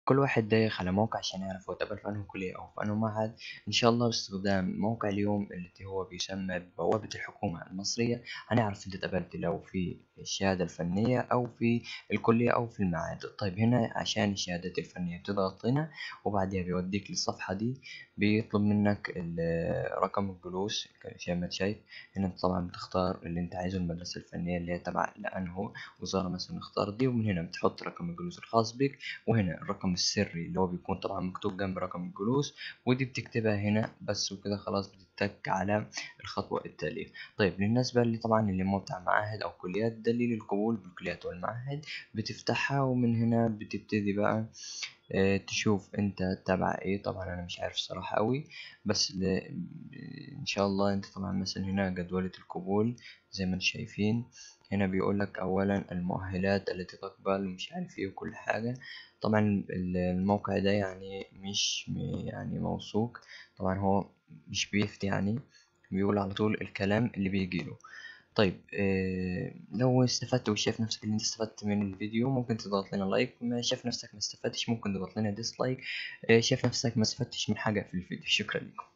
كل واحد دايخ على موقع عشان يعرف هو تقبل في أنهي كلية أو في أنهي معهد إن شاء الله باستخدام موقع اليوم التي هو بيسمى ببوابة الحكومة المصرية هنعرف أنت اتقبلت لو في الشهادة الفنية أو في الكلية أو في المعهد طيب هنا عشان الشهادات الفنية بتضغط هنا وبعدها بيوديك للصفحة دي بيطلب منك رقم الجلوس زي ما شايف هنا انت طبعا بتختار اللي انت عايزه المدرسة الفنية اللي هي تبع لأنه وزارة مثلا اختار دي ومن هنا بتحط رقم الجلوس الخاص بك وهنا الرقم السري اللي هو بيكون طبعا مكتوب جنب رقم الجلوس ودي بتكتبها هنا بس وكده خلاص بتتك على الخطوة التالية طيب بالنسبة اللي طبعا اللي مو بتاع معاهد أو كليات دليل القبول بالكليات والمعاهد بتفتحها ومن هنا بتبتدي بقى آه، تشوف انت تبع ايه طبعا انا مش عارف الصراحة قوي بس ان شاء الله انت طبعا مثلا هنا جدولة القبول زي ما انتم شايفين هنا بيقول لك اولا المؤهلات التي تقبل ومش عارف ايه وكل حاجة طبعا الموقع ده يعني مش يعني موثوق طبعا هو مش بيفتي يعني بيقول على طول الكلام اللي بيجيله طيب آه لو استفدت وشايف نفسك اللي انت استفدت من الفيديو ممكن تضغط لنا لايك ما شايف نفسك ما استفدتش ممكن تضغط لنا ديسلايك آه شايف نفسك ما استفدتش من حاجة في الفيديو شكرا لكم